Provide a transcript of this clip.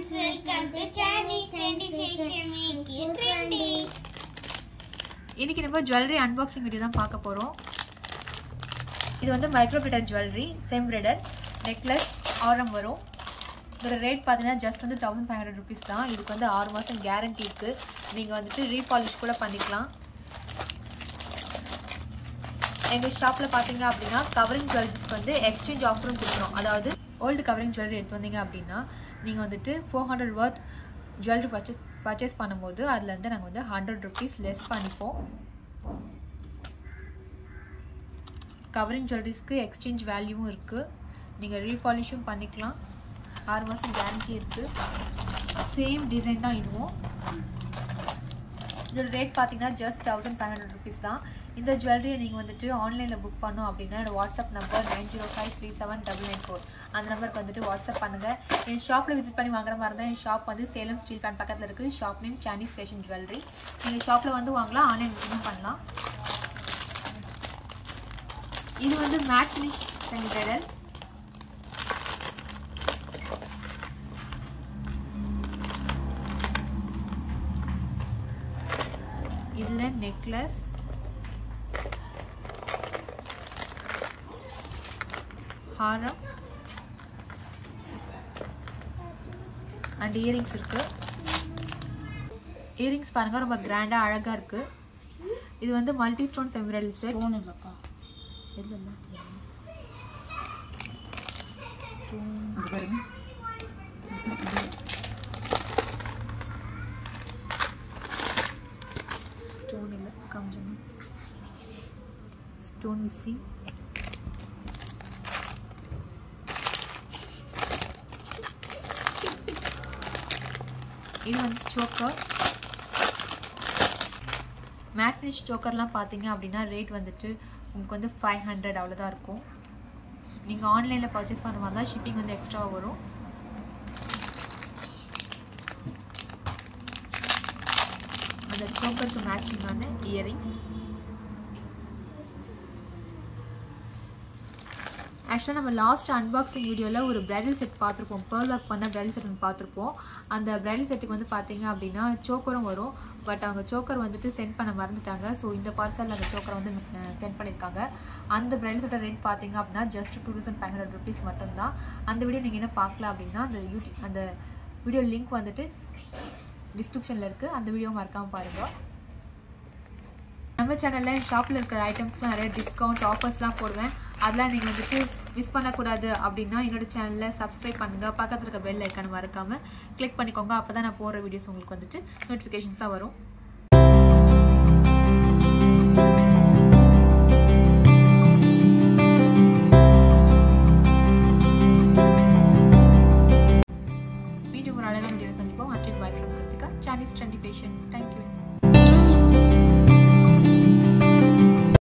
friends, welcome to Chinese Trendy Fashion Make it Trendy. இன்னைக்கு நம்ம jewellery unboxing video தான் பார்க்க போகிறோம் இது வந்து micro bridal jewellery semi bridal necklace ஆரம் வரும் இதோட ரேட் பார்த்தீங்கன்னா ஜஸ்ட் வந்து தௌசண்ட் ஃபைவ் ஹண்ட்ரட் ருபீஸ் தான் இதுக்கு வந்து ஆறு மாதம் கேரண்டி இருக்குது நீங்கள் வந்துட்டு ரீபாலிஷ் கூட பண்ணிக்கலாம் எங்கள் ஷாப்பில் பார்த்தீங்க அப்படின்னா கவரிங் ஜுவல்லரிஸ்க்கு வந்து எக்ஸ்சேஞ்ச் ஆஃபரும் கொடுக்குறோம் அதாவது ஓல்டு கவரிங் ஜுவல்லரி எடுத்து வந்தீங்க அப்படின்னா நீங்கள் வந்துட்டு four hundred worth jewellery purchase purchase பண்ணும்போது அதுலேருந்து நாங்கள் வந்து ஹண்ட்ரட் ருபீஸ் லெஸ் பண்ணிப்போம் கவரிங் ஜுவல்லரிஸ்க்கு எக்ஸ்சேஞ்ச் வேல்யூவும் இருக்குது நீங்கள் ரீபாலிஷும் பண்ணிக்கலாம் ஆறு மாதம் கேரண்டி இருக்குது சேம் டிசைன் தான் இதுவும் இதோட ரேட் பார்த்தீங்கன்னா just thousand five hundred rupees தான் இந்த ஜுவல்லரியை நீங்கள் வந்துட்டு ஆன்லைனில் புக் பண்ணோம் அப்படின்னா என்னோட WhatsApp number nine zero five three seven double nine four அந்த நம்பருக்கு வந்துட்டு வாட்ஸ்அப் பண்ணுங்கள் என் ஷாப்பில் விசிட் பண்ணி வாங்குற மாதிரி இருந்தால் என் ஷாப் வந்து சேலம் ஸ்டீல் பிளான் பக்கத்தில் இருக்குது shop name Chinese fashion jewellery நீங்கள் ஷாப்பில் வந்து வாங்கலாம் ஆன்லைன் புக்கிங் பண்ணலாம் இது வந்து மேட் ஃபினிஷ் சென்டரல் இதில் நெக்லஸ் ஹாரம் அண்ட் இயரிங்ஸ் இருக்கு இயரிங்ஸ் பாருங்க ரொம்ப கிராண்டா அழகா இருக்கு இது வந்து மல்டி ஸ்டோன் செமிரல் செட் ஃபோன் இல்லைக்கா இங்க பாருங்க ஸ்டோன் இல்லை கொஞ்சம் ஸ்டோன் மிஸ்ஸிங் இது வந்து சோக்கர் மேட் ஃபினிஷ் சோக்கர்லாம் பார்த்தீங்க அப்படின்னா ரேட் வந்துட்டு உங்களுக்கு வந்து ஃபைவ் ஹண்ட்ரட் அவ்வளோதான் இருக்கும் நீங்கள் ஆன்லைனில் பர்ச்சேஸ் பண்ணுற மாதிரி தான் ஷிப்பிங் வந்து எக்ஸ்ட்ரா வரும் அந்த சோக்கருக்கு மேட்சிங்கான இயரிங் ஆக்சுவலாக நம்ம லாஸ்ட் அன்பாக்சிங் வீடியோவில் ஒரு பிரைடல் செட் பார்த்துருப்போம் பேர்ல் ஒர்க் பண்ண பிரைடல் செட் பார்த்துருப்போம் அந்த பிரைடல் செட்டுக்கு வந்து பார்த்தீங்க அப்படின்னா சோக்கரும் வரும் பட் அவங்க சோக்கர் வந்துட்டு சென்ட் பண்ண மறந்துட்டாங்க ஸோ இந்த பார்சலில் அந்த சோக்கரை வந்து சென்ட் பண்ணியிருக்காங்க அந்த பிரைடல் செட்டோட ரேட் பார்த்தீங்க அப்படின்னா just two thousand five hundred rupees மட்டும்தான் அந்த வீடியோ நீங்கள் என்ன பார்க்கல அப்படின்னா அந்த யூடியூப் அந்த வீடியோ லிங்க் வந்துட்டு டிஸ்கிரிப்ஷனில் இருக்குது அந்த வீடியோ மறக்காமல் பாருங்கள் நம்ம சேனலில் ஷாப்பில் இருக்கிற ஐட்டம்ஸ்லாம் நிறைய டிஸ்கவுண்ட் ஆஃபர்ஸ்லாம் போடுவேன் அதெல்லாம் நீங்கள் வந்துட்டு மிஸ் பண்ணக்கூடாது அப்படின்னா என்னோட சேனலில் சப்ஸ்கிரைப் பண்ணுங்கள் பக்கத்தில் இருக்க பெல் ஐக்கான மறக்காமல் கிளிக் பண்ணிக்கோங்க அப்போ தான் நான் போடுற வீடியோஸ் உங்களுக்கு வந்துட்டு நோட்டிஃபிகேஷன்ஸாக வரும் மீண்டும் ஒரு அழகான வீடியோ சந்திப்போம் அட்ரிக் bye from Kiruthika Chinese trendy fashion thank you